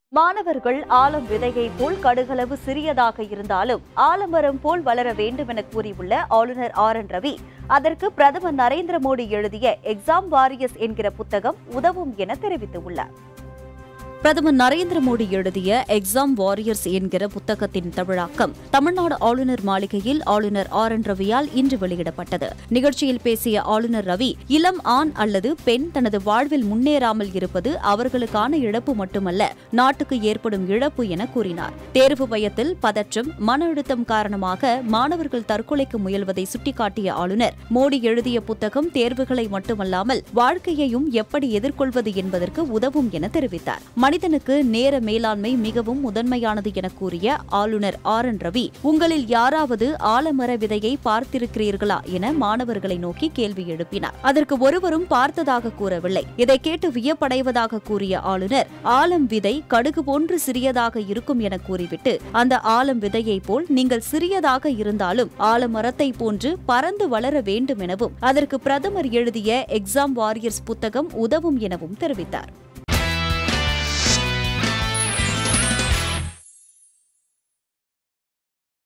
மாணவர்கள் ஆலம் விதையை போல் கடுகளவு சிறியதாக இருந்தாலும் ஆலமரம் போல் வளர வேண்டும் என கூறியுள்ள ஆளுநர் ஆர் என் ரவி அதற்கு பிரதமர் நரேந்திர மோடி எழுதிய எக்ஸாம் வாரியர்ஸ் என்கிற புத்தகம் உதவும் என தெரிவித்துள்ளார் பிரதமர் நரேந்திர மோடி எழுதிய எக்ஸாம் வாரியர்ஸ் என்கிற புத்தகத்தின் தமிழாக்கம் தமிழ்நாடு ஆளுநர் மாளிகையில் ஆளுநர் ஆர் என் ரவியால் இன்று வெளியிடப்பட்டது நிகழ்ச்சியில் பேசிய ஆளுநர் ரவி இளம் ஆண் அல்லது பெண் தனது வாழ்வில் முன்னேறாமல் இருப்பது அவர்களுக்கான இழப்பு மட்டுமல்ல நாட்டுக்கு ஏற்படும் இழப்பு என கூறினார் தேர்வு பயத்தில் பதற்றம் மன அழுத்தம் காரணமாக மாணவர்கள் தற்கொலைக்கு முயல்வதை சுட்டிக்காட்டிய ஆளுநர் மோடி எழுதிய புத்தகம் தேர்வுகளை மட்டுமல்லாமல் வாழ்க்கையையும் எப்படி எதிர்கொள்வது என்பதற்கு உதவும் என தெரிவித்தார் மனிதனுக்கு நேர மேலாண்மை மிகவும் முதன்மையானது என கூறிய ஆளுநர் ஆர் என் ரவி உங்களில் யாராவது ஆலமர விதையை பார்த்திருக்கிறீர்களா என மாணவர்களை நோக்கி கேள்வி எழுப்பினார் அதற்கு ஒருவரும் பார்த்ததாக கூறவில்லை இதை கேட்டு வியப்படைவதாக கூறிய ஆளுநர் ஆலம் விதை கடுகு போன்று சிறியதாக இருக்கும் என கூறிவிட்டு அந்த ஆலம் விதையைப் போல் நீங்கள் சிறியதாக இருந்தாலும் ஆலமரத்தை போன்று பறந்து வளர வேண்டும் எனவும் அதற்கு பிரதமர் எழுதிய எக்ஸாம் வாரியர்ஸ் புத்தகம் உதவும் எனவும் தெரிவித்தார்